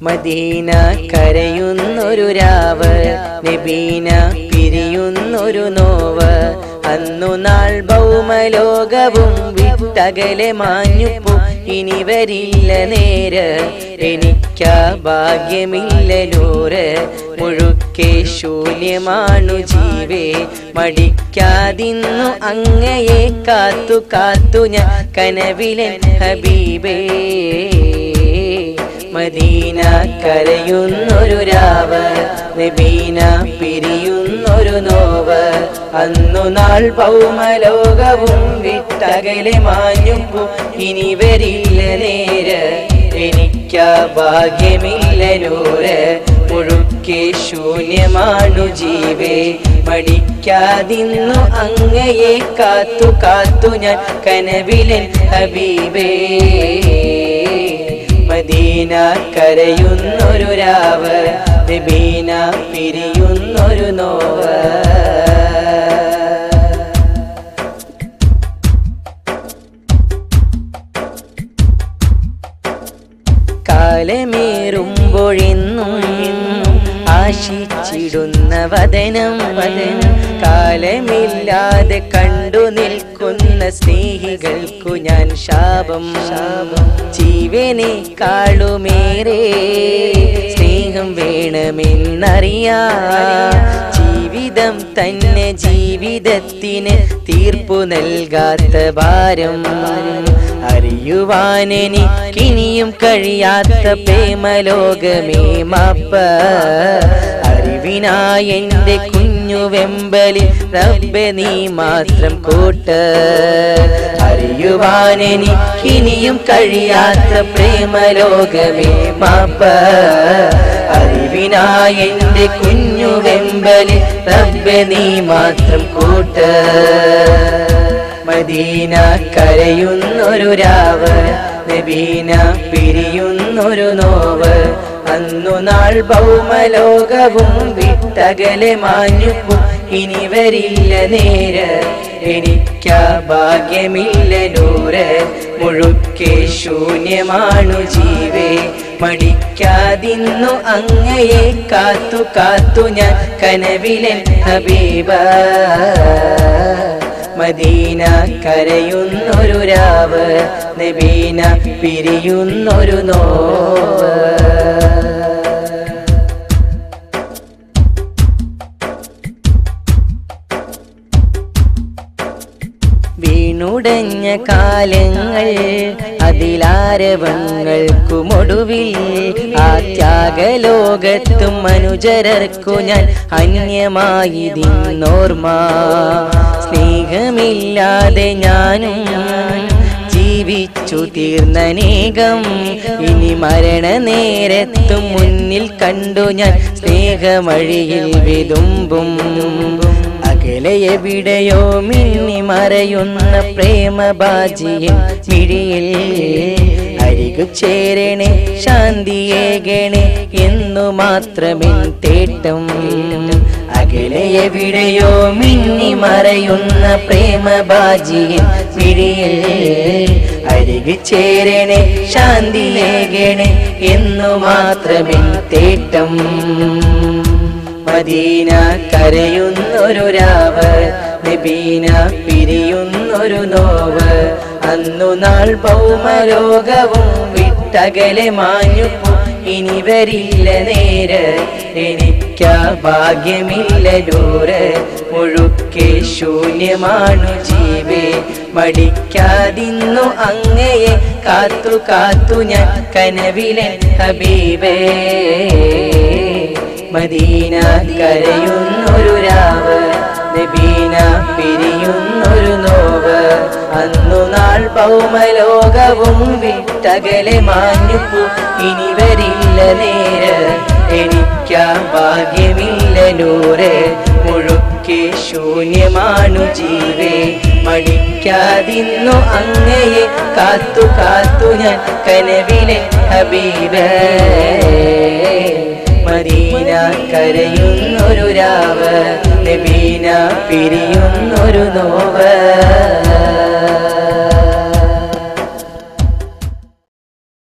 Medina കരയുന്നൊരു രാവ് നബീന പിരിയുന്നൊരു now അന്നു നാൾ ഭൗമലോകവും വിട്ടകലെ മാഞ്ഞുപ്പു ഇനി വരില്ല നേര് എനിക്കാ ഭാഗ്യമില്ല നൂറ് മുഴുക്കെ ശൂന്യമാണു ജീവേ മടിക്കാതിന്നു അങ്ങയെ കാത്തു കാത്തു ഞാൻ കനവിലൻ ഹബീബേ മദീന കരയുന്നൊരു രാവ് നബീന പിരിയുന്നൊരു നോവ് അന്നു നാൾ ഭൗമലോകവും വിട്ടകലെ മാഞ്ഞുപ്പു ഇനി വരില്ല നേര് എനിക്കാ ഭാഗ്യമില്ല നൂറ് മുഴുക്കെ ശൂന്യമാണു ജീവേ മടിക്കാതിന്നു അങ്ങയെ കാത്തു കാത്തു ഞാൻ കനവിലൻ ഹബീബേ മദീന കരയുന്നൊരു രാവ് നബീന പിരിയുന്നൊരു നോവ് കാലമേറുമ്പോഴെന്നും ആശിച്ചിടുന്ന വദനം വദനം കാലമില്ലാതെ കണ്ടു നിൽക്കുന്ന സ്നേഹികൾക്കു ഞാൻ ശാപം ശാപം ജീവനെ കാളുമേറെ സ്നേഹം വേണമെന്നറിയാ ജീവിതം തന്നെ ജീവിതത്തിന് തീർപ്പു നൽകാത്ത ഭാരം അറിയുവാനെനിക്കിനിയും കഴിയാത്ത പ്രേമലോകമേ മാപ്പ അറിവിനായ എൻ്റെ കുഞ്ഞു വെമ്പലി റബ്ബെ നീ മാത്രം കൂട്ട് അറിയുവാനെനിക്കിനിയും കഴിയാത്ത പ്രേമലോകമേ മാപ്പ അറിവിനായ എൻ്റെ കുഞ്ഞു വെമ്പലി റബ്ബെ നീ മാത്രം കൂട്ട് മദീന കരയുന്നൊരു രാവ് നബീന പിരിയുന്നൊരു നോവ് അന്നു നാൾ ഭൗമലോകവും വിട്ടകലെ മാഞ്ഞുപ്പു ഇനി വരില്ല നേര് എനിക്കാ ഭാഗ്യമില്ല നൂറ് മുഴുക്കെ ശൂന്യമാണു ജീവേ മടിക്കാതിന്നു അങ്ങയെ കാത്തു കാത്തു ഞാൻ കനവിലൻ ഹബീബ മദീന കരയുന്നൊരു രാവ് നബീന പിരിയുന്നൊരു നോവ് വീണുടഞ്ഞ കാലങ്ങൾ അതിലാരവങ്ങൾക്കുമൊടുവിൽ ആ ത്യാഗലോകത്തും അനുചരർക്കു ഞാൻ അന്യമായതിന്നോർമ്മ സ്നേഹമില്ലാതെ ഞാനും ജീവിച്ചു തീർന്നനേകം ഇനി മരണ നേരത്തും മുന്നിൽ കണ്ടു ഞാൻ സ്നേഹമഴിയിൽ വിതുമ്പും അകലെ എവിടെയോ മിന്നി മറയുന്ന പ്രേമബാജിയൻ മിഴിയിൽ അരികു ചേരണേ ശാന്തിയേകണേ എന്നു മാത്രമേ തേട്ടം അകലെ എവിടെയോ മിന്നി മറയുന്ന പ്രേമബാജിയൻ മിഴിയിൽ അരികു ചേരണേ ശാന്തിയേകണേ എന്നു മാത്രമേ തേട്ടം മദീന കരയുന്നൊരു രാവ് നബീന പിരിയുന്നൊരു നോവ് അന്നു നാൾ ഭൗമലോകവും വിട്ടകലെ മാഞ്ഞുപ്പു ഇനി വരില്ല നേര് എനിക്കാ ഭാഗ്യമില്ല ദൂര് മുഴുക്കെ ശൂന്യമാണു ജീവേ മടിക്കാതിന്നു അങ്ങയെ കാത്തു കാത്തു ഞാൻ കനവിലൻ ഹബീബേ മദീന കരയുന്നൊരു രാവ് നബീന പിരിയുന്നൊരു നോവ് അന്നു നാൾ ഭൗമലോകവും വിട്ടകലെ മാഞ്ഞുപ്പു ഇനി വരില്ല നേര് എനിക്കാ ഭാഗ്യമില്ല നൂറ് മുഴുക്കെ ശൂന്യമാണു ജീവേ മടിക്കാതിന്നു അങ്ങയെ കാത്തു കാത്തു ഞാൻ കനവിലെ ഹബീബേ മദീന കരയുന്നൊരു രാവ് നബീന പിരിയുന്നൊരു നോവ്